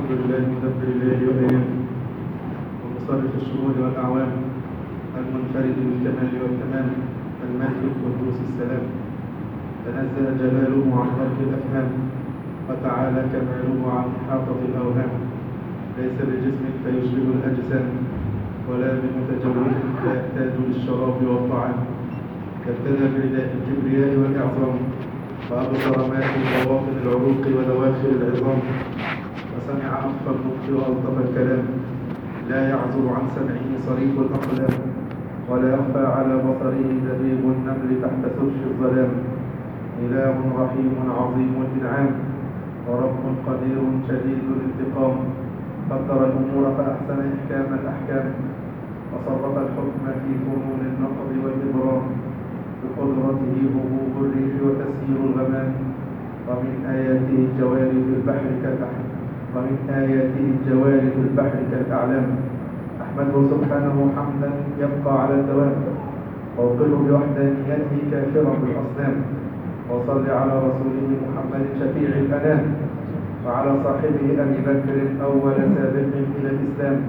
الحمد لله مدبر الليل والأيام ومصرف الشهور والأعوام المنفرد بالكمال والتمام الملك القدوس السلام تنزه جلاله عن ترك الأفهام وتعالى كماله عن إحاطة الأوهام ليس بجسم فيشبه الأجسام ولا بمتجول لا يحتاج للشراب والطعام ابتدى برداء الكبرياء والإعظام وأبصر ما في بواطن العروق ودواخل العظام وسمع أخفى النطق وألطف الكلام لا يعزب عن سمعه صريف الأقلام ولا يخفى على بصره دبيب النمل تحت سرش الظلام إله رحيم عظيم الإنعام ورب قدير شديد الانتقام قدر الأمور فأحسن إحكام الأحكام وصرف الحكم في فنون النقض والإبرام بقدرته هبوب الريح وتسيير الغمام ومن آياته الجوار في البحر كالأحلام ومن آياته الجوار في البحر كالأعلام أحمده سبحانه حمدا يبقى على الدوام وأوقظ بوحدانيته كافرا بالأصنام وصل على رسوله محمد شفيع الأنام وعلى صاحبه أبي بكر أول سابق إلى الإسلام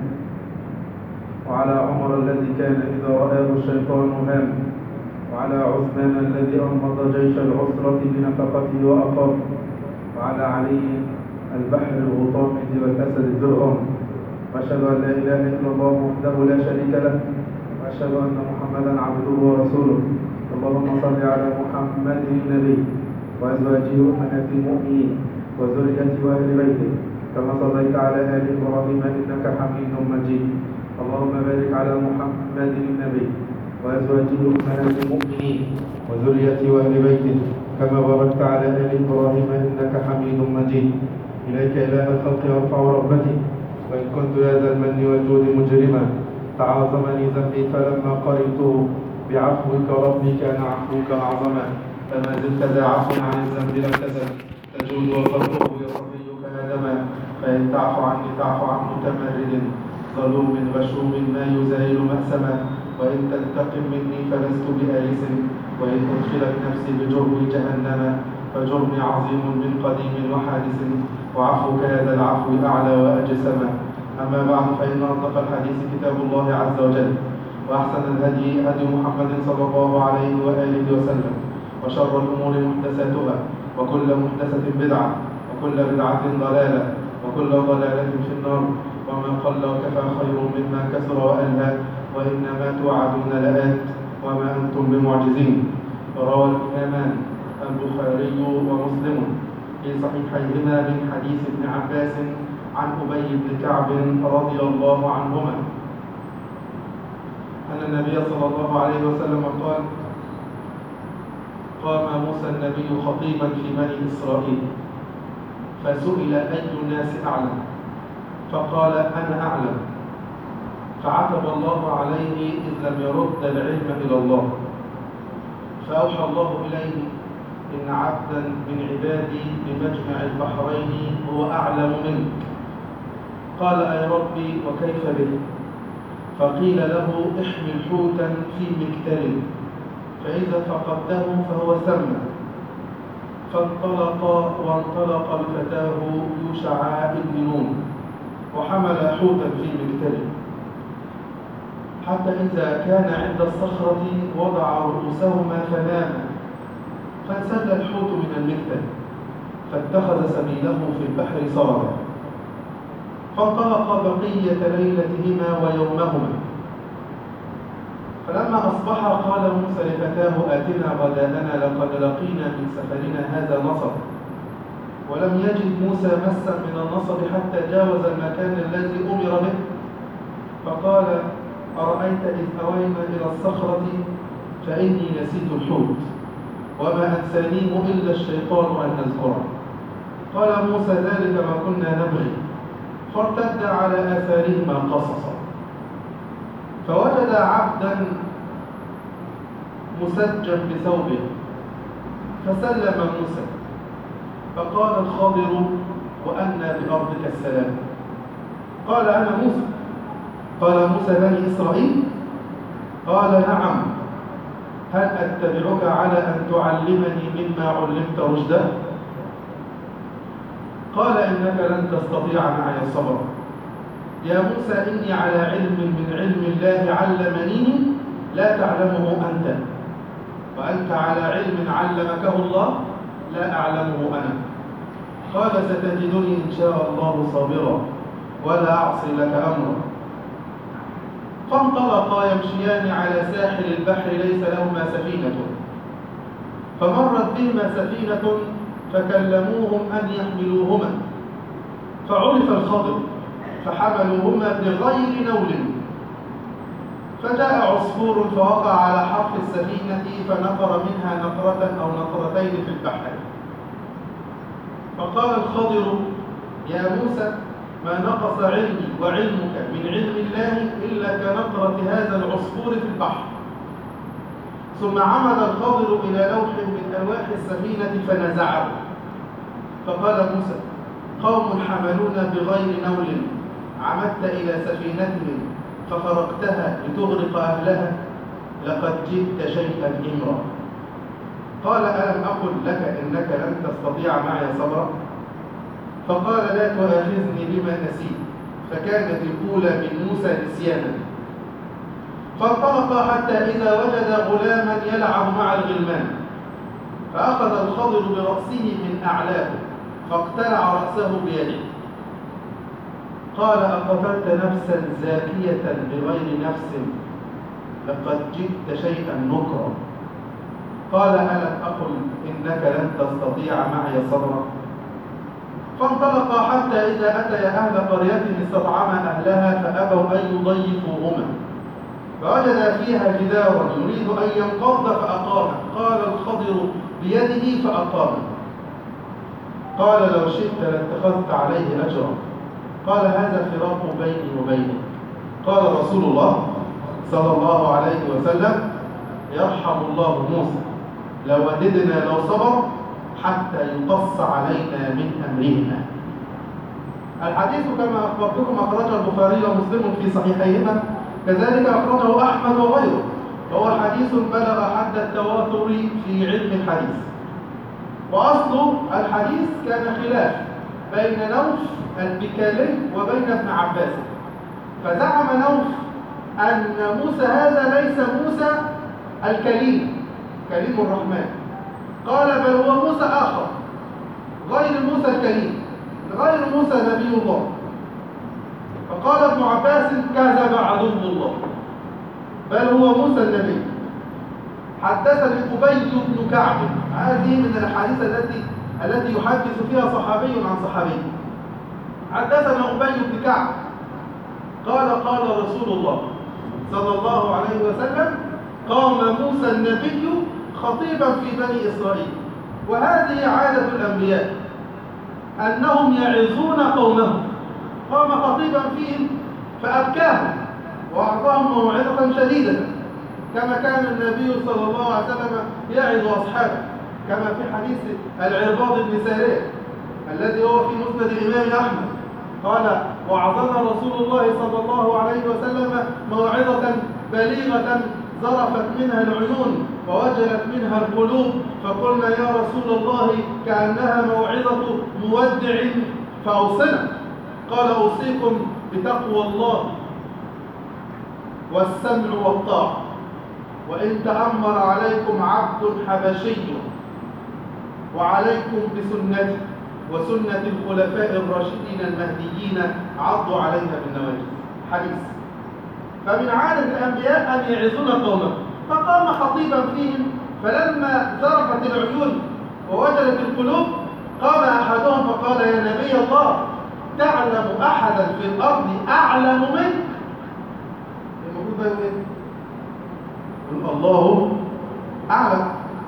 وعلى عمر الذي كان إذا رآه الشيطان هام وعلى عثمان الذي أنهض جيش العسرة بنفقته وأقام وعلى علي البحر الغطامد والأسد الدرغام وأشهد أن لا إله إلا الله وحده لا شريك له وأشهد أن محمدا عبده ورسوله اللهم صل على محمد النبي وأزواجه أمهات المؤمنين وذريته وأهل بيته كما صليت على آل إبراهيم إنك حميد مجيد اللهم بارك على محمد النبي وأزواجه أمهات المؤمنين وذريته وأهل بيته كما باركت على آل إبراهيم إنك حميد مجيد إليك إله الخلق وارفع رغبتي وإن كنت يا ذا المن والجود مجرما تعاظمني ذنبي فلما قرئته بعفوك ربي كان عفوك أعظما فما زلت ذا عفو عن الذنب لم تزل تجود وفضله يصفيك هدما فإن تعفو عني تعفو عن متمرد ظلوم غشوم ما يزايل مأسما وإن تنتقم مني فلست بآيس وإن أدخلت نفسي بجرم جهنم فجرمي عظيم من قديم وحادث وعفوك يا ذا العفو أعلى وأجسم أما بعد فإن أصدق الحديث كتاب الله عز وجل وأحسن الهدي هدي محمد صلى الله عليه وآله وسلم وشر الأمور محدثاتها وكل محدثة بدعة وكل بدعة ضلالة وكل ضلالة في النار وما قل وكفى خير مما كثر وألهى وإنما توعدون لآت وما أنتم بمعجزين روى الإمامان البخاري ومسلم في صحيحيهما من حديث ابن عباس عن أبي بن كعب رضي الله عنهما أن النبي صلى الله عليه وسلم قال قام موسى النبي خطيبا في بني إسرائيل فسئل أي الناس أعلم فقال أنا أعلم فعتب الله عليه إذ لم يرد العلم إلى الله فأوحى الله إليه إن عبدا من عبادي بمجمع البحرين هو أعلم منك قال أي ربي وكيف به فقيل له احمل حوتا في مكتل فإذا فقدته فهو ثم فانطلق وانطلق بفتاه يوشع بن نون وحمل حوتا في مكتله حتى إذا كان عند الصخرة وضع رؤوسهما فناما فانسد الحوت من المكتل فاتخذ سبيله في البحر سربا فانطلق بقية ليلتهما ويومهما فلما أصبح قال موسى لفتاه آتنا غداءنا لقد لقينا من سفرنا هذا نصب ولم يجد موسى مسا من النصب حتى جاوز المكان الذي أمر به فقال أرأيت إذ أوينا إلى الصخرة فإني نسيت الحوت وما أنسانيه إلا الشيطان أن نذكره قال موسى ذلك ما كنا نبغي فارتد على آثارهما قصصا فوجد عبدا مسجا بثوبه فسلم موسى فقال الخضر وأنى بأرضك السلام قال أنا موسى قال موسى بني إسرائيل قال نعم هل أتبعك على أن تعلمني مما علمت رشدا قال إنك لن تستطيع معي صبرا يا موسى إني على علم من علم الله علمنيه لا تعلمه أنت وأنت على علم علمكه الله لا أعلمه أنا قال ستجدني إن شاء الله صابرا ولا أعصي لك أمرا فانطلقا يمشيان على ساحل البحر ليس لهما سفينة فمرت بهما سفينة فكلموهم أن يحملوهما فعرف الخضر فحملوهما بغير نول فجاء عصفور فوقع على حرف السفينة فنقر منها نقرة أو نقرتين في البحر فقال الخضر يا موسى ما نقص علمي وعلمك من علم الله إلا كنقرة هذا العصفور في البحر ثم عمد الخضر إلى لوح من ألواح السفينة فنزعه فقال موسى قوم حملونا بغير نول عمدت إلى سفينتهم فخرقتها لتغرق أهلها لقد جئت شيئا إمرا قال ألم أقل لك إنك لن تستطيع معي صبرا فقال لا تؤاخذني بما نسيت فكانت الأولى من موسى نسيانا فانطلق حتى إذا وجد غلاما يلعب مع الغلمان فأخذ الخضر برأسه من أعلاه فاقتلع رأسه بيده قال أقتلت نفسا زاكية بغير نفس لقد جئت شيئا نكرا قال ألم أقل إنك لن تستطيع معي صبرا فانطلقا حتى إذا أتيا أهل قرية استطعما أهلها فأبوا أن يضيفوهما فوجد فيها جدارا يريد أن ينقض فأقامه قال الخضر بيده فأقامه قال لو شئت لاتخذت عليه أجرا قال هذا فراق بيني وبينك قال رسول الله صلى الله عليه وسلم يرحم الله موسى لو وددنا لو صبر حتى يقص علينا من أمرهما الحديث كما أخبرتكم أخرجه البخاري ومسلم في صحيحيهما كذلك أخرجه أحمد وغيره وهو حديث بلغ حد التواتر في علم الحديث وأصل الحديث كان خلاف بين نوف البكالي وبين ابن عباس فزعم نوف أن موسى هذا ليس موسى الكليم كريم الرحمن قال بل هو موسى آخر غير موسى الكريم غير موسى نبي الله فقال ابن عباس كذب عدو الله بل هو موسى النبي حدثني أبي بن كعب هذه من الأحاديث التي التي يحدث فيها صحابي عن صحابي حدثنا أبي بن كعب قال قال رسول الله صلى الله عليه وسلم قام موسى النبي خطيبا في بني إسرائيل وهذه عادة الأنبياء أنهم يعظون قومهم قام خطيبا فيهم فأبكاهم وأعطاهم موعظة شديدة كما كان النبي صلى الله عليه وسلم يعظ أصحابه كما في حديث العرباض بن سارية الذي هو في مسند الإمام أحمد قال وعظنا رسول الله صلى الله عليه وسلم موعظة بليغة ظرفت منها العيون ووجلت منها القلوب فقلنا يا رسول الله كأنها موعظة مودع فأوصنا قال أوصيكم بتقوى الله والسمع والطاعة وإن تأمر عليكم عبد حبشي وعليكم بسنتي وسنة الخلفاء الراشدين المهديين عضوا عليها بالنواجذ حديث فمن عادة الأنبياء أن يعظون قومهم فقام خطيبا فيهم فلما ذرفت العيون ووجلت القلوب قام أحدهم فقال يا نبي الله تعلم أحدا في الأرض أعلم منك المفروض بقى يقول إيه؟ يقول الله أعلم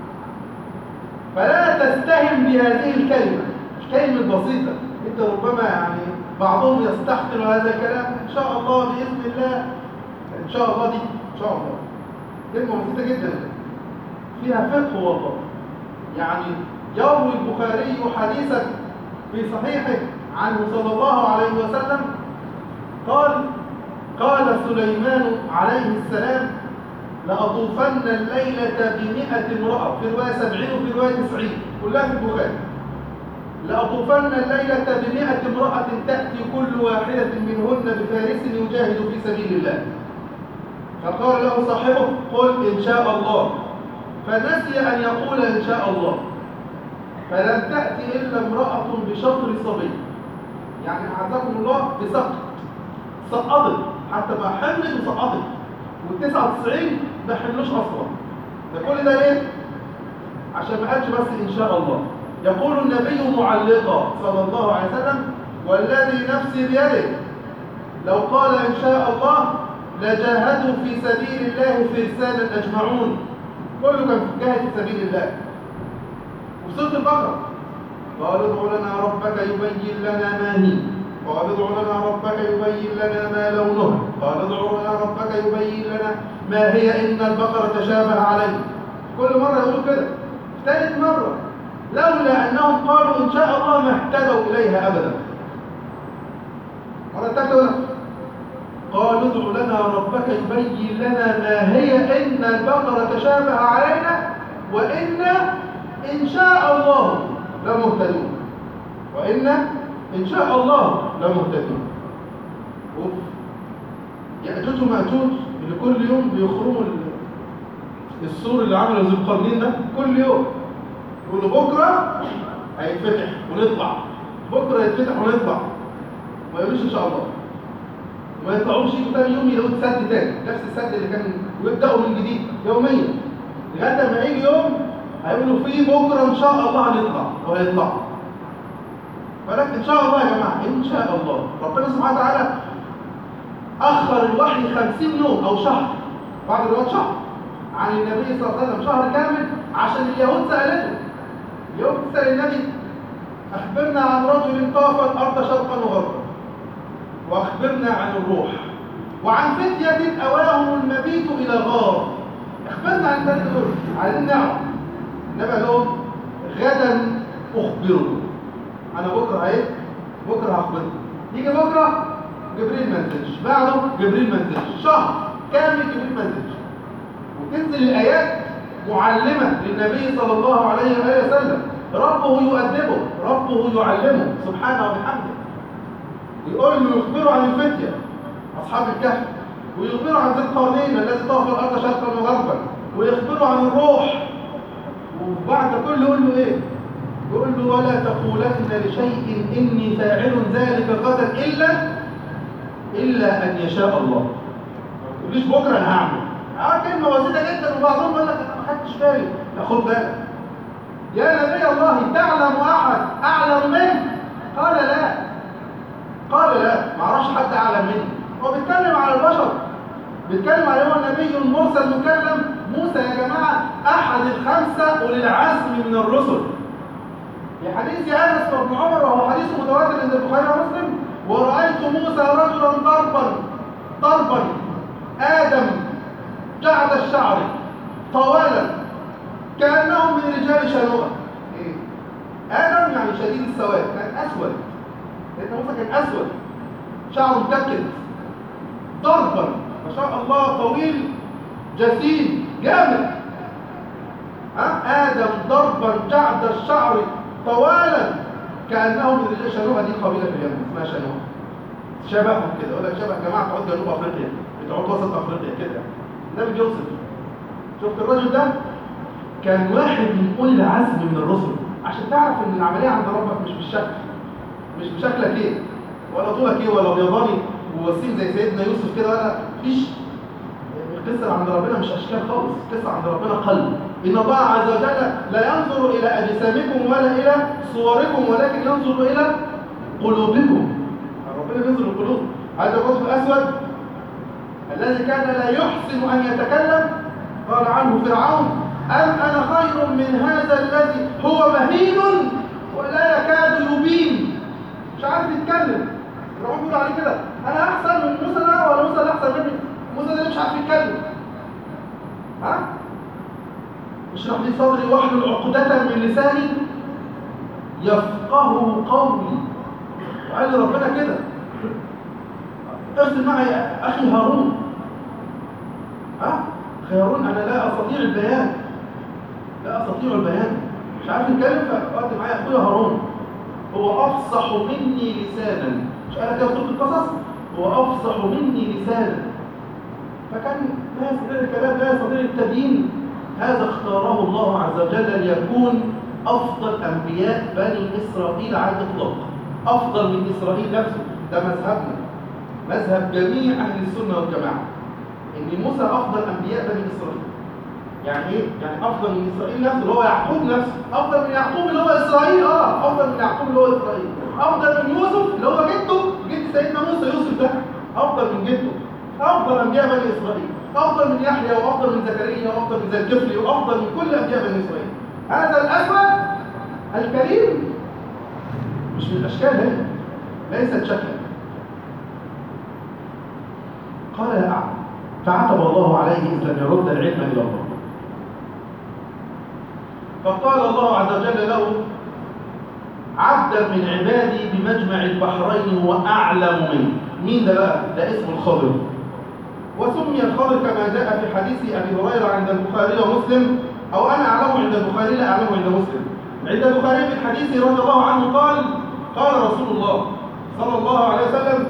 فلا تستهم بهذه الكلمة الكلمة البسيطة انت ربما يعني بعضهم يستحقر هذا الكلام ان شاء الله باذن الله ان شاء الله دي ان شاء الله كلمة بسيطة جدا فيها فقه والله يعني يروي البخاري حديثا في صحيحه عنه صلى الله عليه وسلم قال قال سليمان عليه السلام لأطوفن الليلة بمئة امرأة في رواية سبعين وفي رواية تسعين كلها في البخاري لأطوفن الليلة بمئة امرأة تأتي كل واحدة منهن بفارس يجاهد في سبيل الله فقال له صاحبه قل إن شاء الله فنسي أن يقول إن شاء الله فلم تأتي إلا امرأة بشطر صبي يعني أعزكم الله بسقط سقطت حتى ما حملت وسقطت والتسعة وتسعين ما حملوش أصلا ده كل ده ليه؟ عشان ما قالش بس إن شاء الله يقول النبي معلقا صلى الله عليه وسلم والذي نفسي بيده لو قال إن شاء الله لجاهدوا في سبيل الله فرسانا أجمعون كله كان جاهد في سبيل الله وفي سورة البقرة قال ادع لنا ربك يبين لنا ما هي قال ادع لنا ربك يبين لنا ما لونها قال ادع لنا ربك يبين لنا ما هي إن البقرة تشابه علينا كل مرة يقولوا كده ثالث مرة لولا أنهم قالوا إن شاء الله ما اهتدوا إليها أبدا مرة ثالثة ولا قالوا ادع لنا ربك يبين لنا ما هي إن البقرة تشابه علينا وإنا إن شاء الله لمهتدون وإنا إن شاء الله لمهتدون أوف. يأجوج ومأجوج اللي كل يوم بيخرموا السور اللي عمله ذو القرنين ده كل يوم يقولوا بكرة هيتفتح ونطلع بكرة يتفتح ونطلع ما يقولوش إن شاء الله وما يطلعوش يجوا تاني يوم يلاقوا سد تاني نفس السد اللي كان ويبدأوا من جديد يوميا لغاية ما يجي يوم هيقولوا فيه بكرة إن شاء الله هنطلع وهيطلع ولكن إن شاء الله يا جماعة إن شاء الله ربنا سبحانه وتعالى أخر الوحي خمسين يوم أو شهر بعد الوقت شهر عن النبي صلى الله عليه وسلم شهر كامل عشان اليهود سألته اليهود تسأل النبي أخبرنا عن رجل طاف الأرض شرقا وغربا وأخبرنا عن الروح وعن فتية أواهم المبيت إلى غار أخبرنا عن ذلك دول عايزين نعرف النبي قال لهم غدا أخبركم أنا بكرة إيه؟ بكرة هخبركم يجي بكرة جبريل ما نزلش بعده جبريل ما نزلش شهر كامل جبريل ما نزلش وتنزل الآيات معلمة للنبي صلى الله عليه وآله وسلم ربه يؤدبه ربه يعلمه سبحانه وبحمده يقول له يخبره عن الفتية أصحاب الكهف ويخبره عن ذي القرنين الذي طاف الأرض شرقا وغربا ويخبره عن الروح وبعد كل يقول له إيه؟ يقول له ولا تقولن لشيء إني فاعل ذلك غدا إلا إلا أن يشاء الله ما تقوليش بكرة أنا هعمل اه كلمة بسيطة جدا وبعضهم يقول لك أنا ما خدتش بالي لا خد بالك يا نبي الله تعلم أحد أعلم منك قال لا قال لا ما اعرفش حد أعلم مني هو بيتكلم على البشر بيتكلم على هو النبي المرسل مكلم موسى يا جماعة أحد الخمسة أولي العزم من الرسل في حديث أنس بن عمر وهو حديث متواتر عند البخاري ومسلم ورأيت موسى رجلا ضربا ضربا آدم جعد الشعر طوالا كأنه من رجال شنوءة إيه؟ آدم يعني شديد السواد كان أسود لأن موسى كان أسود شعره متكد ضربا ما شاء الله طويل جسيم جامد ها آدم ضربا جعد الشعر طوالا كأنه من رجال شنوءة دي قبيلة في اليمن اسمها شنوءة شبههم كده يقول لك شبه جماعة بتوع جنوب أفريقيا بتوع وسط أفريقيا كده النبي بيوصف شفت الرجل ده كان واحد من أولي العزم من الرسل عشان تعرف ان العملية عند ربك مش بالشكل مش بشكلك ايه ولا طولك ايه ولا بيضاني ووسيم زي سيدنا يوسف كده ولا فيش القصة عند ربنا مش أشكال خالص القصة عند ربنا قلب إن الله عز وجل لا ينظر إلى أجسامكم ولا إلى صوركم ولكن ينظر إلى قلوبكم ربنا بينظر القلوب هذا الرجل الأسود الذي كان لا يحسن أن يتكلم قال عنه فرعون أم أنا خير من هذا الذي هو مهين ولا يكاد يبين مش عارف يتكلم فرعون بيقول عليه كده أنا أحسن من موسى ده ولا موسى ده أحسن مني موسى ده مش عارف يتكلم ها اشرح لي صدري واحلل عقدة من لساني يفقه قولي وقال لي ربنا كده ارسل معي أخي هارون ها أخي هارون أنا لا أستطيع البيان لا أستطيع البيان مش عارف يتكلم فقعدت معايا أخويا هارون هو أفصح مني لسانا مش قال كده في سورة القصص هو أفصح مني لسانا فكان لا يستطيع الكلام لا يستطيع التبيين هذا اختاره الله عز وجل ليكون أفضل أنبياء بني إسرائيل على الإطلاق أفضل من إسرائيل نفسه ده مذهبنا مذهب جميع أهل السنة والجماعة إن موسى أفضل أنبياء بني إسرائيل يعني إيه؟ يعني أفضل من إسرائيل نفسه اللي هو يعقوب نفسه أفضل من يعقوب اللي هو إسرائيل آه أفضل من يعقوب اللي هو إسرائيل أفضل من يوسف اللي هو جده جد سيدنا موسى يوسف ده أفضل من جده أفضل أنبياء بني إسرائيل أفضل من يحيى وأفضل من زكريا وأفضل من ذي الكفل وأفضل من كل أنبياء بني إسرائيل هذا الأسود الكريم مش من الأشكال هي ليست شكلا قال يا أعلم فعتب الله عليه إذ لم يرد العلم إلى الله فقال الله عز وجل له عبدا من عبادي بمجمع البحرين هو أعلم منه مين ده بقى؟ ده اسمه الخضر وسمي الخضر كما جاء في حديث أبي هريرة عند البخاري ومسلم أو أنا أعلمه عند البخاري لا أعلمه عند مسلم عند البخاري في الحديث رضي الله عنه قال قال رسول الله صلى الله عليه وسلم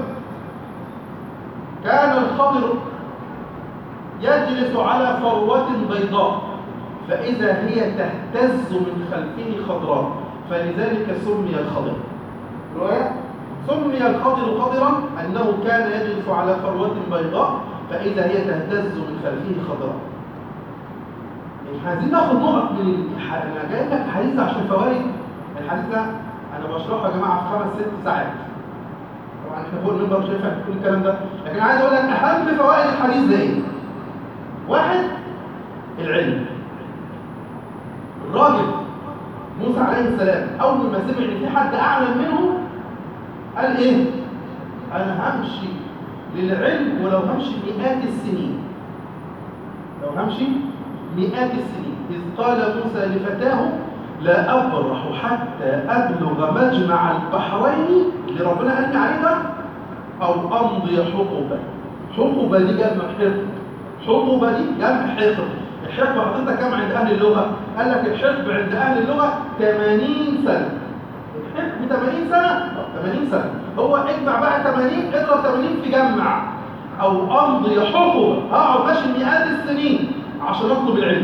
كان الخضر يجلس على فروة بيضاء فإذا هي تهتز من خلفه خضراء فلذلك سمي الخضر رواية سمي الخضر خضرا أنه كان يجلس على فروة بيضاء فإذا هي تهتز من خلفه خضراء عايزين ناخد نقط من الح... انا جايب لك حديث عشان فوائد الحديث ده انا بشرحه يا جماعه في خمس ست ساعات طبعا احنا فوق المنبر مش هينفع كل الكلام ده لكن عايز اقول لك اهم فوائد الحديث ده ايه؟ واحد العلم الراجل موسى عليه السلام اول ما سمع ان في حد اعلم منه قال ايه؟ انا همشي للعلم ولو همشي مئات السنين لو همشي مئات السنين إذ قال موسى لفتاه لا أبرح حتى أبلغ مجمع البحرين اللي ربنا قال لي عليه ده أو أمضي حقبة حقبة دي جمع حقب حقبة دي جمع حقب الحقبة حضرتك كام عند أهل اللغة؟ قال لك الحقب عند أهل اللغة 80 سنة الحقب 80 سنة 80 سنة هو اجمع بقى 80 اضرب 80 في جمع أو أمضي حقبة أقعد ماشي مئات السنين عشان اطلب العلم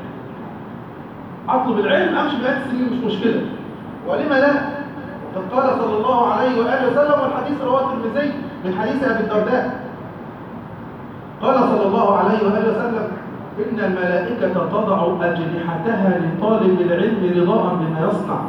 اطلب العلم امشي مئات السنين مش مشكله ولما لا وقد قال صلى الله عليه واله وسلم والحديث رواه الترمذي من حديث ابي الدرداء قال صلى الله عليه واله وسلم ان الملائكه تضع اجنحتها لطالب العلم رضاء بما يصنع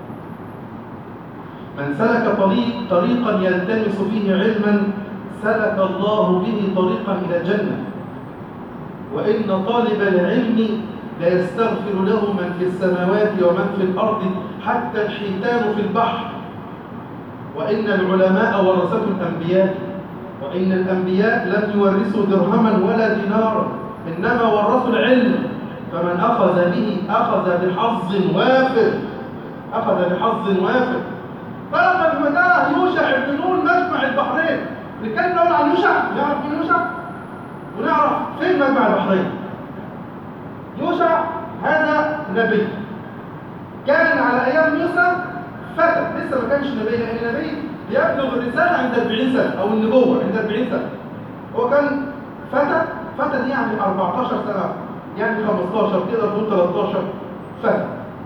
من سلك طريق طريقا يلتمس فيه علما سلك الله به طريقا الى الجنه وإن طالب العلم لا يستغفر له من في السماوات ومن في الأرض حتى الحيتان في البحر وإن العلماء ورثة الأنبياء وإن الأنبياء لم يورثوا درهما ولا دينارا إنما ورثوا العلم فمن أخذ به أخذ بحظ وافر أخذ بحظ وافر طلب المداه يوشع بن نون مجمع البحرين نتكلم نقول عن يوشع يعرف مين يوشع ونعرف فين مجمع البحرين يوشع هذا نبي كان على ايام موسى فتى لسه ما كانش نبي لان النبي بيبلغ الرساله عند 40 سنه او النبوه عند 40 سنه هو كان فتى فتى دي يعني 14 سنه يعني 15 تقدر تقول 13 فتى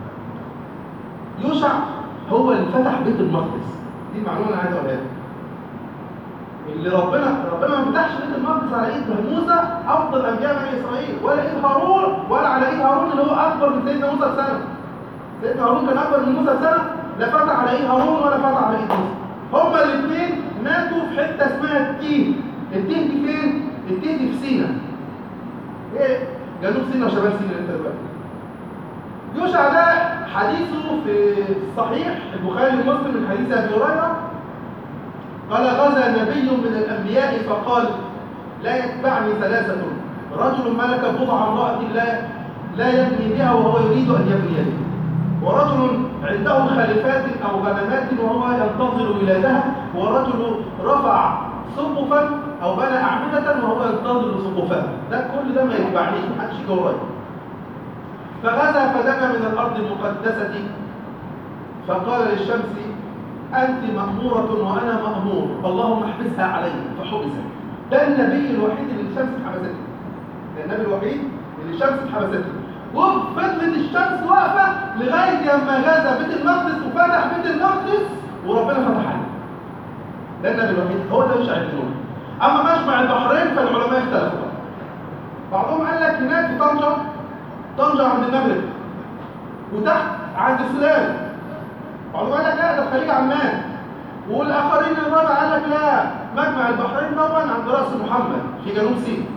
يوشع هو اللي فتح بيت المقدس دي المعلومه انا عايز اقولها لك اللي ربنا ربنا ما فتحش بيت المقدس على ايد موسى افضل انبياء بني اسرائيل ولا ايد هارون ولا على ايد هارون اللي هو اكبر من سيدنا موسى بسنه سيدنا هارون كان اكبر من موسى بسنه لا فتح على ايد هارون ولا فتح على ايد موسى هما الاثنين ماتوا في حته اسمها التيه التيه دي فين؟ التيه دي في سينا ايه جنوب سينا وشمال سينا انت دلوقتي يوشع ده حديثه في الصحيح البخاري ومسلم من حديث ابي هريره قال غزا نبي من الأنبياء فقال لا يتبعني ثلاثة رجل ملك بضع امرأة لا لا يبني بها وهو يريد أن يبني بها ورجل عنده خلفات أو غنمات وهو ينتظر ولادها ورجل رفع سقفا أو بنى أعمدة وهو ينتظر سقفها ده كل ده ما يتبعنيش محدش يجي ورايا فغزا فدنا من الأرض المقدسة فقال للشمس أنت مأمورة وأنا مأمور اللهم احبسها علي فحبست ده النبي الوحيد اللي الشمس اتحبست ده النبي الوحيد اللي الشمس اتحبست وفضلت الشمس واقفة لغاية لما غزا بيت المقدس وفتح بيت المقدس وربنا فتح عليه ده النبي الوحيد هو ده مش عارفينه أما مجمع البحرين فالعلماء اختلفوا بعضهم قال لك هناك في طنجة طنجة عند المغرب وتحت عند السودان بعضهم قال لك لا ده في خليج عمان والاخرين الرابع قال لك لا مجمع البحرين دون عند راس محمد في جنوب سيناء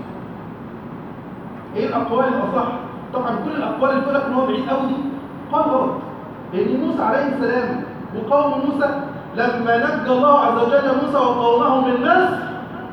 ايه الاقوال الاصح طبعا كل الاقوال اللي تقول لك ان هو بعيد قوي دي قال غلط لان موسى عليه السلام وقوم موسى لما نجى الله عز وجل موسى وقومه من مصر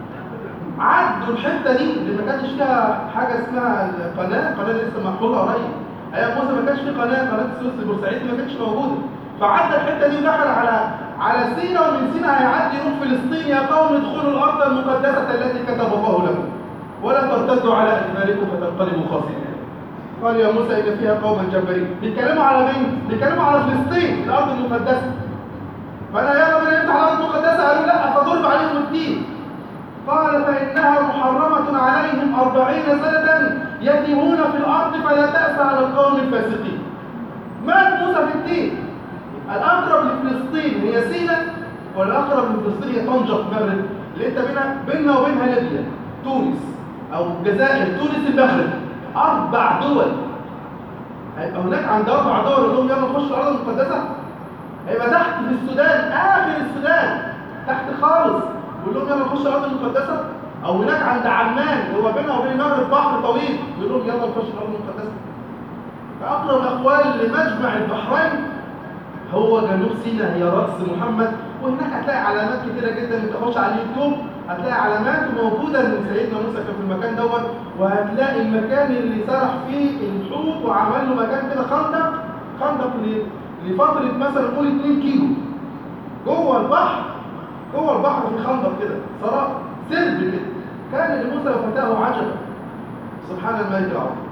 عدوا الحته دي اللي ما كانش فيها حاجه اسمها القناه القناه دي لسه محفوظه قريب ايام موسى ما كانش في قناه قناه السويس البورسعيد ما كانتش موجوده فعدى الحته دي ودخل على على سينا ومن سينا هيعدي يروح فلسطين يا قوم ادخلوا الارض المقدسه التي كتب الله لكم ولا ترتدوا على ادباركم فتنقلبوا خاسرين قال يا موسى ان فيها قوما جبارين بيتكلموا على مين؟ بيتكلموا على فلسطين الارض المقدسه فانا يا رب نفتح الارض المقدسه قالوا لا فضرب عليهم الدين قال فإنها محرمة عليهم أربعين سنة يتيهون في الأرض فلا تأس على القوم الفاسقين مات موسى في الدين الأقرب لفلسطين هي سينا والأقرب لفلسطين هي طنجة في المغرب اللي أنت بينها بيننا وبينها ليبيا تونس أو الجزائر تونس المغرب أربع دول هيبقى هناك عند أربع دول يقول لهم يلا نخش الأرض المقدسة هيبقى تحت في السودان آخر السودان تحت خالص يقول لهم يلا نخش الارض المقدسه او هناك عند عمان هو بينها وبين المغرب بحر طويل يقول لهم يلا نخش الارض المقدسه فاقرب الاقوال لمجمع البحرين هو جنوب سيناء هي راس محمد وهناك هتلاقي علامات كتيره جدا انت تخش على اليوتيوب هتلاقي علامات موجوده ان سيدنا موسى كان في المكان دوت وهتلاقي المكان اللي سرح فيه الحوت وعمل له مكان كده خندق خندق لفتره مثلا قول 2 كيلو جوه البحر جوه البحر في خندق كده سراب سرب كده كان لموسى وفتاه عجبا سبحان الملك العظيم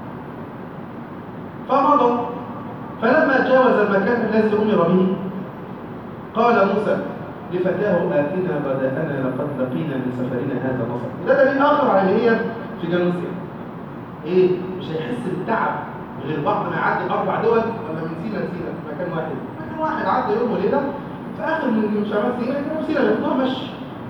فمضى فلما جاوز المكان الذي امر به قال موسى لفتاه آتنا غداءنا لقد لقينا من سفرنا هذا نصب ده دليل آخر على اللي هي في جنوب سيناء إيه؟ مش هيحس بالتعب غير بعد ما يعدي أربع دول ولا من سينا لسينا في مكان واحد مكان واحد عدى يوم وليلة في آخر من شمال سيناء جنوب سيناء ياخدوها مشي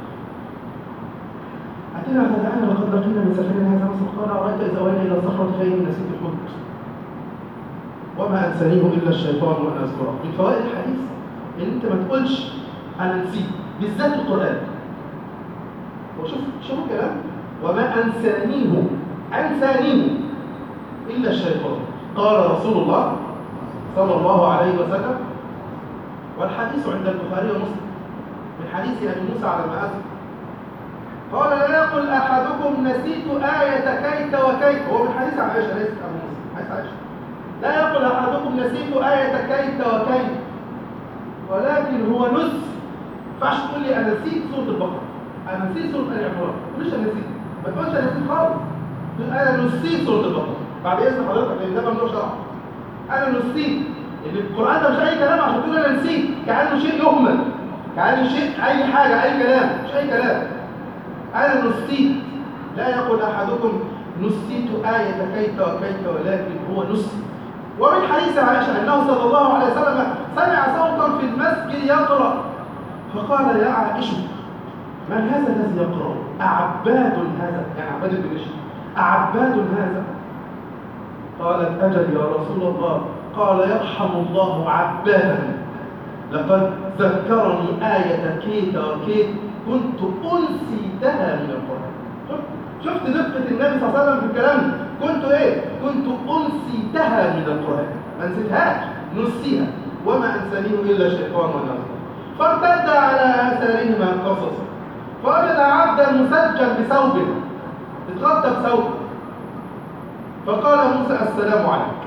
أتينا غداءنا لقد لقينا من سفرنا هذا نصب قال أرأيت إذا أوينا إلى صخرة فإني نسيت الحوت وما أنسانيه إلا الشيطان وأنا أذكره من فوائد الحديث إن أنت ما تقولش أنا نسيت بالذات القرآن وشوف شوف الكلام وما أنسانيه أنسانيه إلا الشيطان قال رسول الله صلى الله عليه وسلم والحديث عند البخاري ومسلم من حديث أبي موسى على المآذن قال لا يقل أحدكم نسيت آية كيت وكيت هو من حديث عائشة ليس أبو موسى حديث عائشة لا يقل أحدكم نسيت آية كيت وكيت ولكن هو نس فعش تقول لي انا نسيت سوره البقره انا نسيت سوره ال عمران مش انا نسيت ما تقولش انا نسيت خالص تقول انا نسيت سوره البقره بعد اذن حضرتك لان ده ممنوع شرعا انا نسيت اللي القران ده مش اي كلام عشان تقول انا نسيت كانه شيء يهمل كانه شيء اي حاجه اي كلام مش اي كلام انا نسيت لا يقول احدكم نسيت آية كيت وكيت ولكن هو نسي ومن حديث عائشة أنه صلى الله عليه وسلم سمع صوتا في المسجد يقرأ فقال يا عائشة من هذا الذي يقرأ أعباد هذا يعني عباد بن بشر أعباد هذا قالت أجل يا رسول الله قال يرحم الله عبادا لقد ذكرني آية كيت وكيت كنت أنسيتها من القرآن شفت دقة النبي صلى الله عليه وسلم في الكلام كنت ايه كنت أنسيتها من القرآن ما نسيتهاش نسيها وما أنسانيه إلا الشيطان ونفسه فارتد على آثارهما قصصا فوجد عبدا مسجل بثوبه اتغطى بثوبه فقال موسى السلام عليك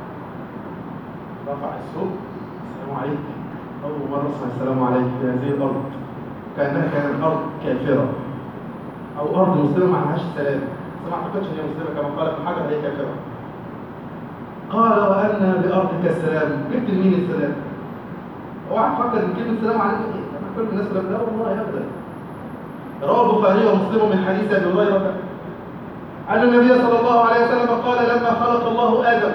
رفع الثوب السلام عليك أول مرة اسمع السلام عليك في هذه الأرض كأنها كانت أرض كافرة أو أرض مسلمة ما عندهاش سلام بس ما أعتقدش إن هي مسلمة كما قال ابن حجر هي كافرة قال وأن بأرضك السلام جبت لمين السلام؟ اوعى تفكر ان كلمه السلام عليكم ايه كل الناس يقول لك لا والله ابدا رواه البخاري ومسلم من حديث ابي هريره أن النبي صلى الله عليه وسلم قال لما خلق الله آدم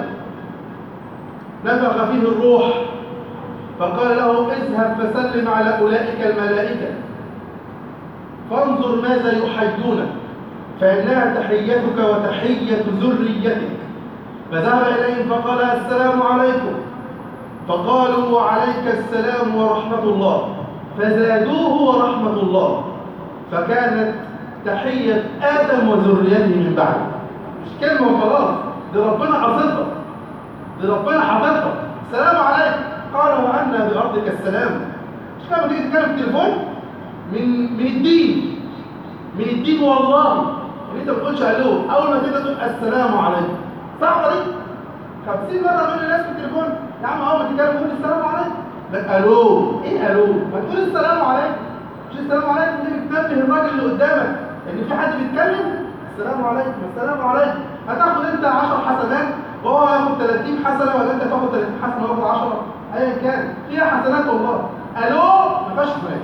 نفخ فيه الروح فقال له اذهب فسلم على أولئك الملائكة فانظر ماذا يحيون فإنها تحيتك وتحية ذريتك فذهب إليهم فقال السلام عليكم فقالوا وعليك السلام ورحمة الله فزادوه ورحمة الله فكانت تحية آدم وذريته من بعده مش كلمة وخلاص دي ربنا حافظها دي ربنا حافظها السلام عليكم قال وأنا بأرضك السلام مش كده تيجي تتكلم في التليفون من من الدين من الدين والله ان انت ما بتقولش الو اول ما تبدا تقول السلام عليكم صعبه دي 50 مره بقول للناس في التليفون يا عم اول ما تتكلم تقول السلام عليكم لا الو ايه الو ما تقول السلام عليكم مش السلام عليكم دي بتنبه الراجل اللي قدامك ان في حد بيتكلم السلام عليكم السلام عليكم هتاخد انت 10 حسنات وهو هياخد 30 حسنه ولا انت تاخد 30 حسنه وياخد 10 ايا كان فيها حسنات والله الو ما فيهاش حسنات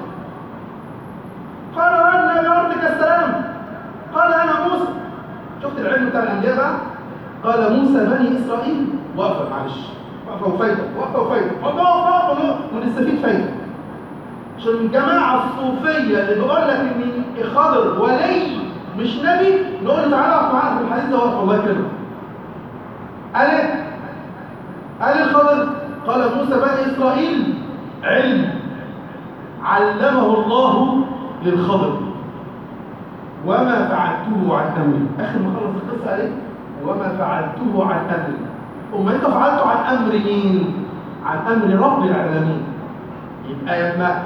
قال وانا بارضك السلام قال انا موسى شفت العلم بتاع الانبياء بقى قال موسى بني اسرائيل وقفه معلش وقفه وفايده وقفه وفايده وقفه وقفه ونستفيد فايده عشان الجماعه الصوفيه اللي بيقول لك ان خضر ولي مش نبي نقول له تعالى اقف معانا في الحديث ده وقف الله يكرمك قال ايه؟ قال الخضر قال موسى بني اسرائيل علم علمه الله للخضر وما فعلته عن امري اخر ما خلص القصه عليه وما فعلته عن امري أما أنت فعلته عن أمر مين؟ عن أمر رب العالمين يبقى لما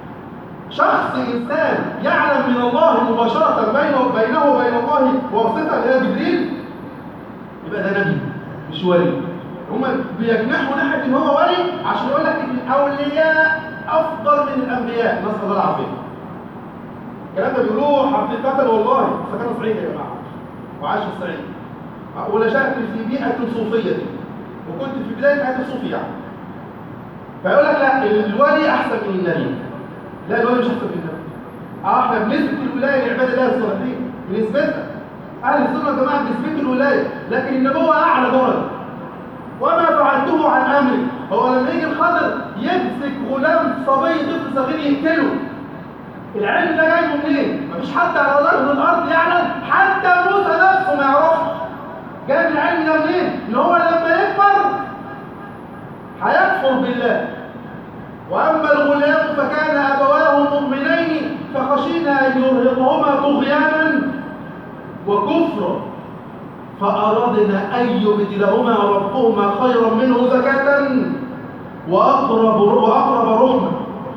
شخص إنسان يعلم من الله مباشرة بينه بينه وبين الله واسطة إلى جبريل يبقى ده نبي مش ولي هما بيجنحوا ناحية إن هو ولي عشان يقول لك إن الأولياء أفضل من الأنبياء نسأل الله العافية الكلام ده بيقولوه حقيقة والله بس كان صعيد يا جماعة وعاش في الصعيد ونشأت في بيئة صوفية وكنت في بداية حياتي صوفية يعني. فيقول لك لا الولي أحسن من النبي لا الولي مش أحسن من النبي اه احنا بنثبت الولاية لعباد الله الصالحين بنثبتها أهل السنة يا جماعة بنثبت الولاية لكن النبوة أعلى درجة وما فعلته عن أمري هو لما يجي الخضر يمسك غلام صبي طفل صغير يقتله العلم ده جاي منين؟ مفيش حد على ظهر الأرض يعلم حتى موسى نفسه ما يعرفش جاي من العلم ده منين؟ ان هو لما يكبر هيكفر بالله واما الغلام فكان ابواه مؤمنين فخشينا ان يرهقهما طغيانا وكفرا فارادنا ان يبدلهما ربهما خيرا منه زكاه واقرب واقرب رحمه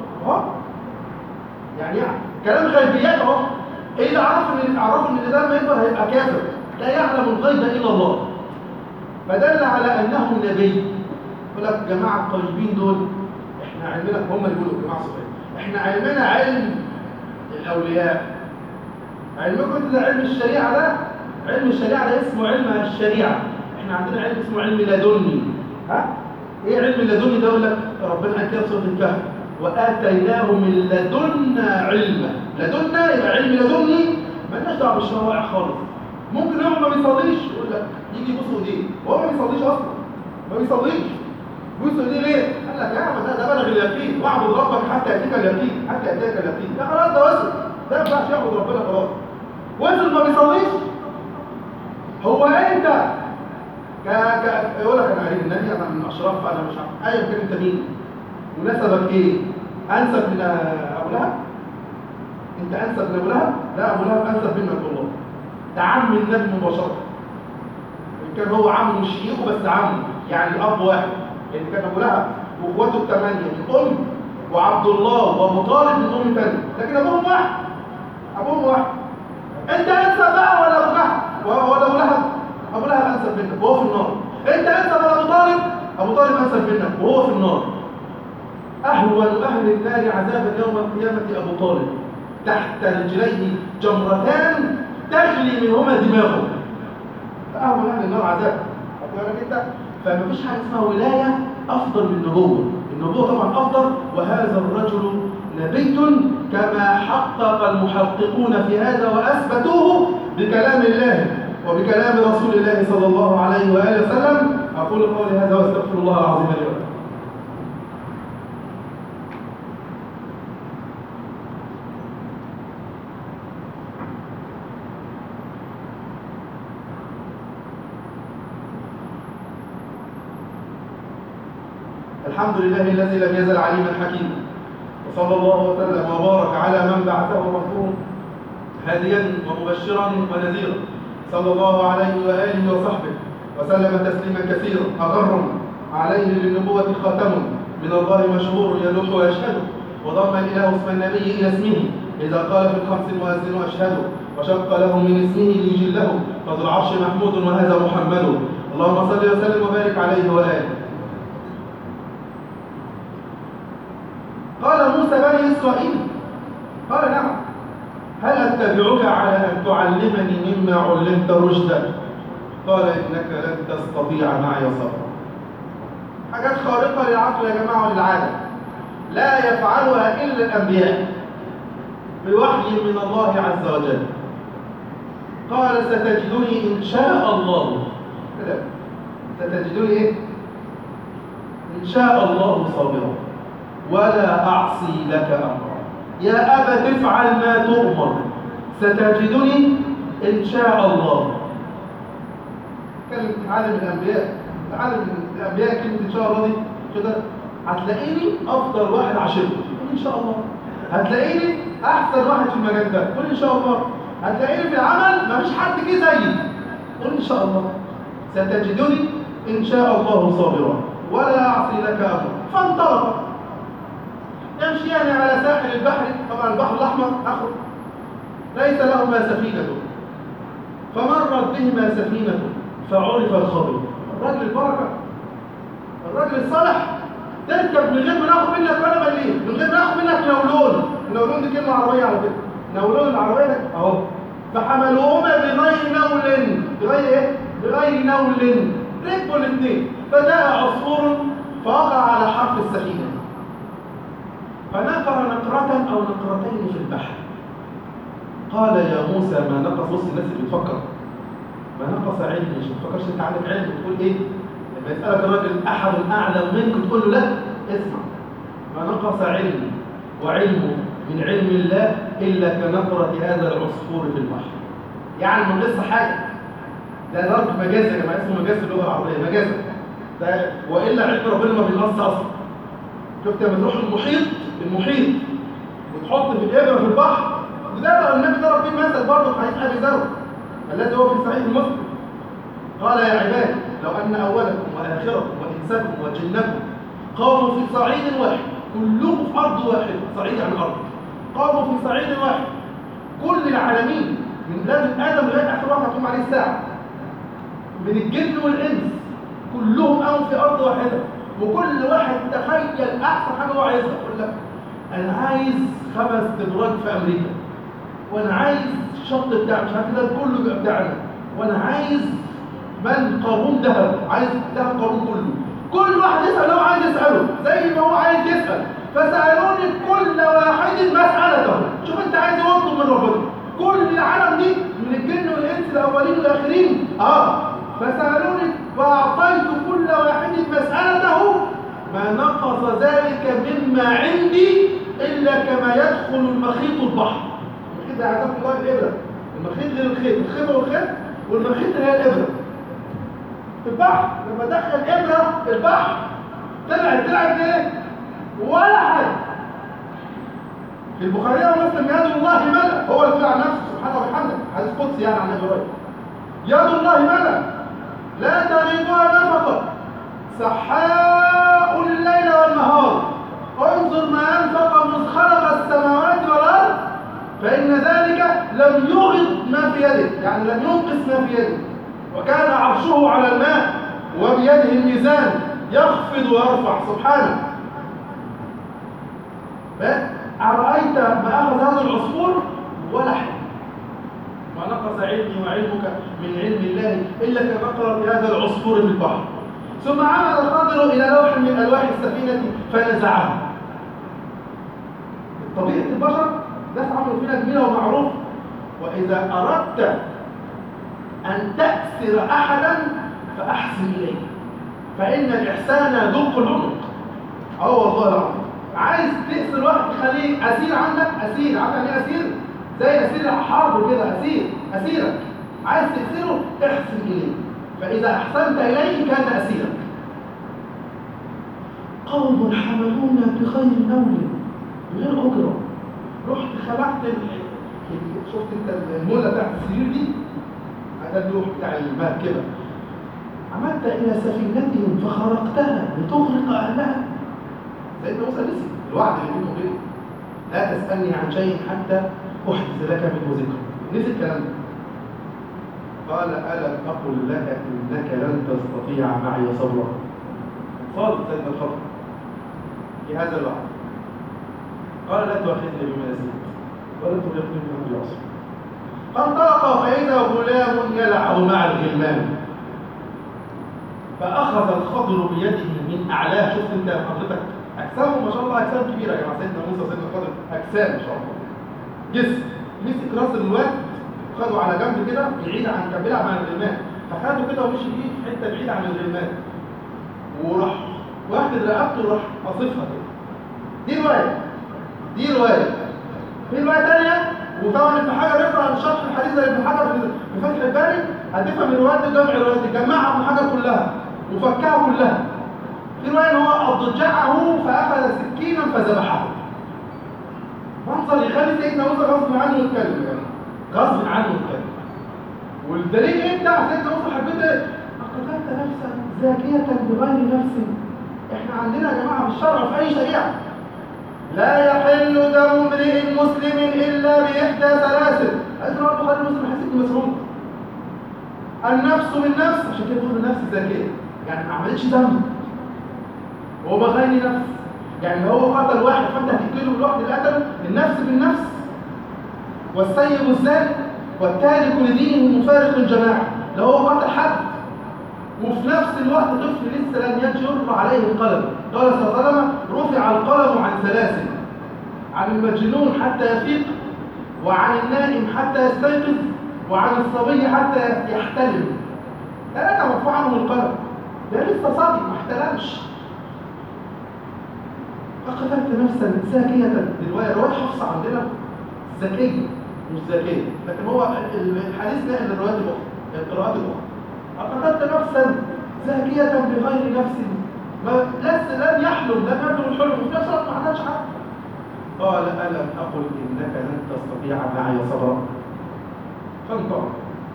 يعني يعني كلام غيبيات اهو ايه اللي عرف ان عرفوا ان ده لما يكبر هيبقى كافر لا يعلم الغيب الا الله فدل على انه نبي يقول لك جماعه الطيبين دول احنا علمنا هم اللي بيقولوا جماعه صفات احنا علمنا علم الاولياء علمكم ده علم الشريعه ده علم الشريعه ده اسمه علم الشريعه احنا عندنا علم اسمه علم لدني ها ايه علم اللدني ده يقول لك ربنا قال كده في سوره الكهف واتيناه من لدنا علما لدنا يبقى علم لدني مالناش دعوه بالشرائع خالص ممكن يوم ما بيصليش يقول لك يجي يبص ايديه وهو ما بيصليش اصلا ما بيصليش بيبص ايديه ليه؟ قال لك يا عم ده ده بلغ اليقين واعبد ربك حتى ياتيك اليقين حتى ياتيك اليقين ده خلاص ده وصل ده ما ينفعش يعبد ربنا خلاص وصل ما بيصليش هو انت ك ك يقول لك انا قريب النبي انا من اشراف انا مش عارف ايا كان انت مين ونسبك ايه؟ انسب من ابو لهب؟ انت انسب من ابو لهب؟ لا ابو لهب انسب منك والله ده عم النبي مباشرة إن كان هو عم مش شيخه بس عم يعني الأب واحد يعني كان أبو لهب وإخواته الثمانية من أم وعبد الله وأبو طالب من أم ثانية لكن أبوهم واحد أبوهم واحد أنت أنسب بقى ولا أبو لهب ولا أبو لهب أبو لهب أنسب منك وهو في النار أنت أنسب ولا أبو طالب أبو طالب أنسب منك وهو في النار أهون أهل النار عذابا يوم القيامة أبو طالب تحت رجليه جمرتان تغلي منهما دماغه فأهون أهل النار عذاب أقول لك أنت فما فيش حاجة اسمها ولاية أفضل من النبوة النبوة طبعا أفضل وهذا الرجل نبي كما حقق المحققون في هذا وأثبتوه بكلام الله وبكلام رسول الله صلى الله عليه وآله وسلم أقول قولي هذا واستغفر الله العظيم لي ولكم الحمد لله الذي لم يزل عليما حكيما وصلى الله وسلم وبارك على من بعثه رسوله هاديا ومبشرا ونذيرا صلى الله عليه واله وصحبه وسلم تسليما كثيرا اغر عليه للنبوه خاتم من الله مشهور يلوح ويشهد وضم الاله اسم النبي الى اسمه اذا قال في الخمس المؤذن اشهد وشق له من اسمه ليجله فذو العرش محمود وهذا محمد اللهم صل وسلم وبارك عليه واله قال موسى بني إسرائيل قال نعم هل أتبعك على أن تعلمني مما علمت رشدا قال إنك لن تستطيع معي صبرا حاجات خارقة للعقل يا جماعة وللعادة لا يفعلها إلا الأنبياء بوحي من الله عز وجل قال ستجدني إن شاء الله كده ستجدني إيه؟ إن شاء الله صابرا ولا أعصي لك أمرا يا أبا تفعل ما تؤمر ستجدني إن شاء الله كلمة عالم الأنبياء عالم الأنبياء كلمة إن شاء الله دي كده هتلاقيني أفضل واحد عشرته قول إن شاء الله هتلاقيني أحسن واحد في المجال ده قول إن شاء الله هتلاقيني في العمل مفيش حد جه زيي قول إن شاء الله ستجدني إن شاء الله صابرا ولا أعصي لك أمرا فانطلق يمشيان على ساحل البحر طبعا البحر الأحمر أخر ليس لهما سفينة فمرت بهما سفينة فعرف الخبر الراجل البركة الراجل الصالح تركب من غير ما ناخد منك ولا مليم من غير ما ناخد منك نولون نولون دي كلمة عربية على فكرة نولون العربية ده اهو فحملوهما بغير نول بغير ايه؟ بغير نول ركبوا الاثنين فجاء عصفور فوقع على حرف السفينة فنقر نقرة أو نقرتين في البحر قال يا موسى ما نقص بص الناس اللي بتفكر ما نقص علمي مش بتفكرش انت عندك علم تقول ايه لما يسألك الراجل أحد أعلم منك تقول له لا اسمع ما نقص علمي وعلمه من علم الله إلا كنقرة هذا العصفور في البحر يعني من لسه حاجة ده ضرب مجاز يا جماعة اسمه مجاز في اللغة العربية مجاز ده وإلا علم ربنا ما بينقص أصلا شفت لما تروح المحيط المحيط وتحط في الإبرة في البحر وده النبي ضرب فيه مثل برضه في حديث أبي ذر الذي هو في صحيح مسلم قال يا عباد لو أن أولكم وآخركم وإنسكم وجنكم قاموا في صعيد واحد كلهم في أرض واحد صعيد عن أرض قاموا في صعيد واحد كل العالمين من لازم آدم لغاية آخر واحد هتقوم عليه الساعة من الجن والإنس كلهم قاموا في أرض واحدة وكل واحد تخيل أحسن حاجة هو عايزها يقول لك أنا عايز خمس تبراج في أمريكا وأنا عايز الشط بتاع مش عارف ده كله يبقى بتاعنا وأنا عايز من قارون ذهب عايز ذهب قارون كله كل واحد يسأل هو عايز يسأله زي ما هو عايز يسأل فسألوني كل واحد مسألته شوف أنت عايز يوطن من ربنا كل العالم دي من الجن والإنس الأولين والآخرين آه فسألوني وأعطيت كل واحد مسألته ما نقص ذلك مما عندي إلا كما يدخل المخيط البحر المخيط ده عزاكم الله الإبرة المخيط غير الخيط الخيط والخيط والمخيط اللي هي الإبرة في البحر لما دخل إبرة في البحر طلعت طلعت إيه؟ ولا حاجة في البخاري ومسلم يد الله ملأ هو اللي عن نفسه سبحانه وبحمده حديث قدسي يعني عن ابي هريره يد الله ملأ لا تغيبها نفقه سحاء الليل والنهار انظر ما انفق مذ خلق السماوات والارض فان ذلك لم يغض ما في يده يعني لم ينقص ما في يده وكان عرشه على الماء وبيده الميزان يخفض ويرفع سبحانه أرأيت ما أخذ هذا العصفور ولا حاجة ما نقص علمي وعلمك من علم الله إلا كنقرة هذا العصفور في البحر ثم عمد الخضر إلى لوح من ألواح السفينة فنزعه طبيعة البشر ناس عملوا فينا جميلة ومعروف وإذا أردت أن تأسر أحدا فأحسن إليه فإن الإحسان ذوق العنق اه والله العظيم عايز تأسر واحد تخليه أسير عندك أسير عارف يعني إيه أسير؟ زي أسير الحرب كده أسير أسيرك عايز تأسره احسن إليه فإذا أحسنت إليه كان أسيرك قوم حملونا بغير نول غير أجرة رحت خلعت ال... ال- شفت انت المولة بتاعت السرير دي هذا اللوح بتاع المركبة عمدت إلى سفينتهم فخرقتها لتغرق أهلها سيدنا موسى نسي الوعد اللي بينه وبينه لا تسألني عن شيء حتى أحدث لك منه ذكر نسي الكلام ده قال ألم أقل لك إنك لن تستطيع معي صبرا صادق سيدنا الخضر في هذا الوعد قال لا تؤاخذني بما نسيت ولا ترهقني من أمر العصر فانطلق فإذا غلام يلعب مع الغلمان فأخذ الخضر بيده من أعلاه شفت أنت حضرتك أجسامه ما شاء الله أجسام كبيرة يا جماعة سيدنا موسى وسيدنا الخضر أجسام ما شاء الله جسم مسك راس الواد خده على جنب كده بعيد عن كان بيلعب مع الغلمان فخده كده ومشي بيه في حته بعيده عن الغلمان وراح واخد رقبته وراح قاصفها كده دي روايه دي روايه في روايه ثانيه وطبعا ابن حجر يقرا عن شرح الحديث زي ابن حجر في في فتح الباري هتفهم الروايات دي جمع الروايات دي جمعها ابن حجر كلها وفكها كلها في روايه ان هو اضجعه فاخذ سكينا فذبحه منظر يخلي سيدنا موسى غصب عنه يتكلم يعني غصب عنه يتكلم والدليل ايه بتاع سيدنا موسى حبيت ايه؟ قتلت نفسا زاكية بغير نفس احنا عندنا يا جماعة في الشرع في اي شريعة لا يحل دم امرئ مسلم الا باحدى ثلاث حديث رواه البخاري ومسلم حديث ابن مسعود النفس بالنفس عشان كده بيقولوا النفس زاكية يعني ما عملتش ذنب هو بغير نفس يعني لو هو قتل واحد فانت هتقتله الواحد اللي قتله النفس بالنفس والسيب الزاني والتارك لدينه مفارق الجماعه لو هو قتل حد وفي نفس الوقت طفل لسه لم يجر عليه القلم قال صلى الله عليه وسلم رفع القلم عن ثلاث عن المجنون حتى يفيق وعن النائم حتى يستيقظ وعن الصبي حتى يحتلم ثلاثة مرفوع عنهم القلم ده لسه صبي ما احتلمش فقتلت نفسا زاكية الرواية رواية حفصة عندنا ذكية مش ذكية لكن هو الحديث نقل الروايات الأخرى القراءات الأخرى فقتلت نفسا زاكية بغير نفس ما لس لم يحلم لم يبلغ الحلم وفي نفس الوقت ما عملش حاجة قال ألم أقل إنك لن تستطيع معي صبرا فانطلق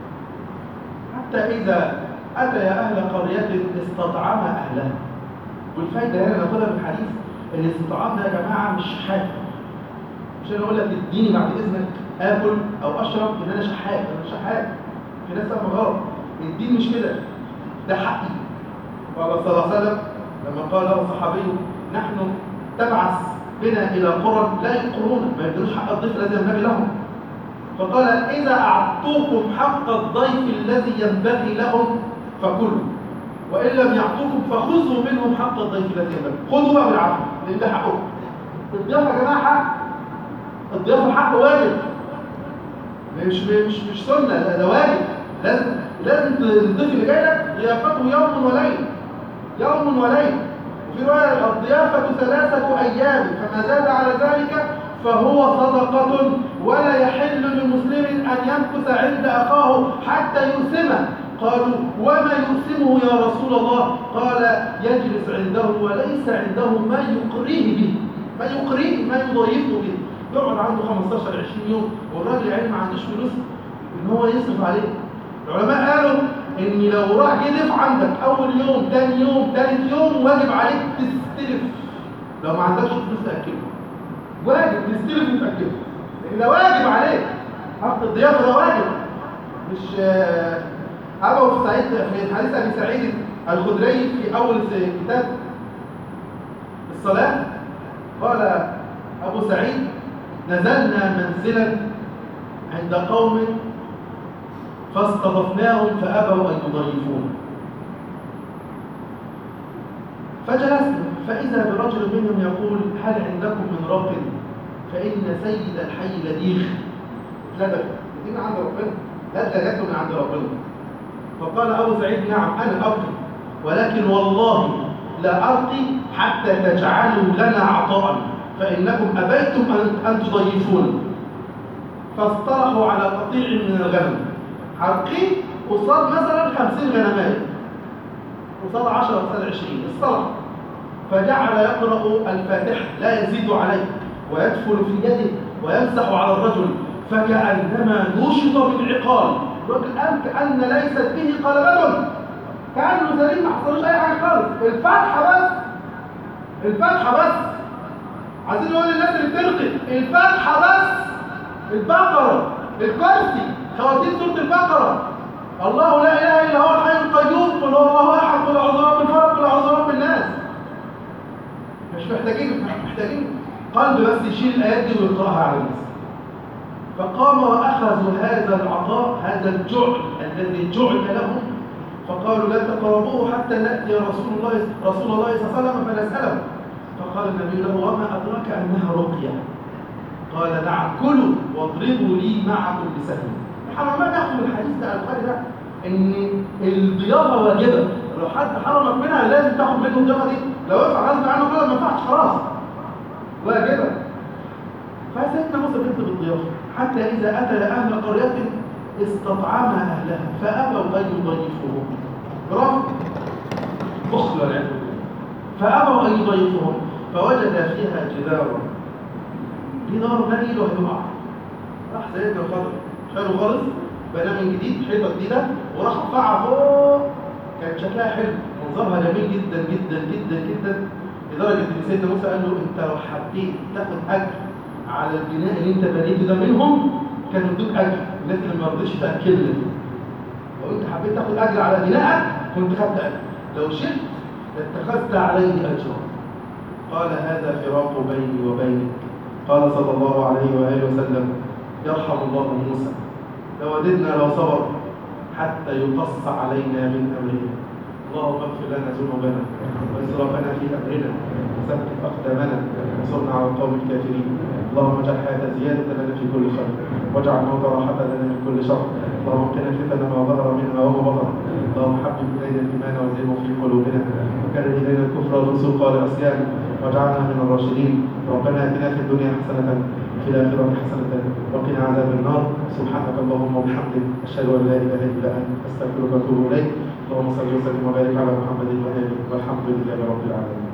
حتى إذا أتى أهل قرية استطعم أهلها والفايدة هنا ناخدها من الحديث الاستطعام ده يا جماعة مش حاجة مش انا اقول لك اديني بعد اذنك اكل او اشرب ان انا شحات انا شحات في ناس فاهمه غلط الدين مش كده ده حقي قال صلى الله عليه وسلم لما قال له صحابي نحن تبعث بنا الى قرى لا يقرون ما يدروش حق الضيف الذي ينبغي لهم فقال اذا اعطوكم حق الضيف الذي ينبغي لهم فكلوا وان لم يعطوكم فخذوا منهم حق الضيف الذي ينبغي خذوا بقى بالعافيه لان ده حقهم الضيافه يا جماعه حق الضيافه حق واجب مش مش مش سنه ده, ده واجب لازم لازم الضيف اللي جاي لك ضيافته يوم وليل يوم وليل وفي روايه الضيافه ثلاثه ايام فما زاد على ذلك فهو صدقة ولا يحل لمسلم أن يمكث عند أخاه حتى يؤسمه قالوا وما يؤسمه يا رسول الله قال يجلس عنده وليس عنده ما يقريه به ما يقريه ما يضيفه به يقعد عنده 15 20 يوم والراجل يعني ما عندوش فلوس ان هو يصرف عليه العلماء قالوا ان لو راح جه ضيف عندك اول يوم ثاني يوم ثالث يوم واجب عليك تستلف لو ما عندكش فلوس تاكله واجب تستلف وتاكله لان ده واجب عليك حق الضيافه ده واجب مش ابو سعيد في حديث ابي سعيد الخدري في اول كتاب الصلاه قال ابو سعيد نزلنا منزلا عند قوم فاستضفناهم فابوا ان يضيفونا فجلسنا فاذا برجل منهم يقول هل عندكم من راق فإن سيد الحي لديخ لدغ دي من عند ربنا لدغ جت من عند ربنا فقال أبو سعيد نعم أنا أرقي ولكن والله لا أرقي حتى تجعلوا لنا عطاء فإنكم أبيتم أن- أن تضيفونا فاصطلحوا على قطيع من الغنم حرقين قصاد مثلا خمسين غنماية قصاد عشرة قصاد عشرين اصطلح فجعل يقرأ الفاتحة لا يزيد عليه ويدفل في يده ويمسح على الرجل فكأنما نشط بالعقال الرجل قال كأن ليست به قلبة كأنه سليم ما حصلوش أي حاجة خالص الفتحة بس الفتحة بس عايزين نقول للناس اللي بترقي الفتحة بس البقرة الكرسي خواتيم سورة البقرة الله لا إله إلا هو الحي القيوم قل هو الله أحد قل أعوذ برب الفلق قل أعوذ برب الناس مش محتاجين مش محتاجين قلب بس يشيل الآيات دي ويقرأها على الناس فقام وأخذوا هذا العطاء هذا الجعل الذي جعل لهم فقالوا لا تقربوه حتى نأتي رسول الله رسول الله صلى الله عليه وسلم فنسأله فقال النبي له وما أدراك أنها رقية قال نعم كلوا واضربوا لي معكم بسهم احنا ما ناخد من الحديث ده البخاري ده ان الضيافه واجبه لو حد حرمك منها لازم تاخد منه الضيافه دي لو وقع غصب عنه كده ما ينفعش خلاص واجبه فسيدنا موسى بيطلب الضيافه حتى اذا اتى اهل قريه استطعم اهلها فابوا ان يضيفوهم برافو بخل والعياذ بالله فابوا ان يضيفوهم فوجد فيها جدارا جدار بني له يقع راح سيدنا الخضر شاله خالص بنى من جديد حيطه جديده وراح رفعها فوق كان شكلها حلو منظرها جميل جدا جدا جدا جدا لدرجه ان سيدنا موسى قال له انت لو حبيت تاخد اجر على البناء اللي انت بنيته ده منهم كانوا يدوك اجر الناس اللي ما رضيتش تاكلنا لو انت حبيت تاخد اجر على بنائك كنت خدت اجر لو شئت لاتخذت عليه اجرا قال هذا فراق بيني وبينك قال صلى الله عليه واله وسلم يرحم الله موسى لو وددنا لو صبر حتى يقص علينا من امرنا اللهم اغفر لنا ذنوبنا واسرافنا في امرنا وثبت اقدامنا وانصرنا على القوم الكافرين اللهم اجعل الحياه زياده لنا في كل خير واجعل الموت راحه لنا من كل شر اللهم قنا فتن ما ظهر منها وما بطن اللهم حبب الينا الايمان وزينه في قلوبنا وكره الينا الكفر والفسوق والعصيان واجعلنا من الراشدين ربنا اتنا في الدنيا حسنه وفي الاخره حسنه وقنا عذاب النار سبحانك اللهم وبحمدك اشهد ان لا اله الا انت استغفرك واتوب اليك اللهم صل وسلم وبارك على محمد واله والحمد لله رب العالمين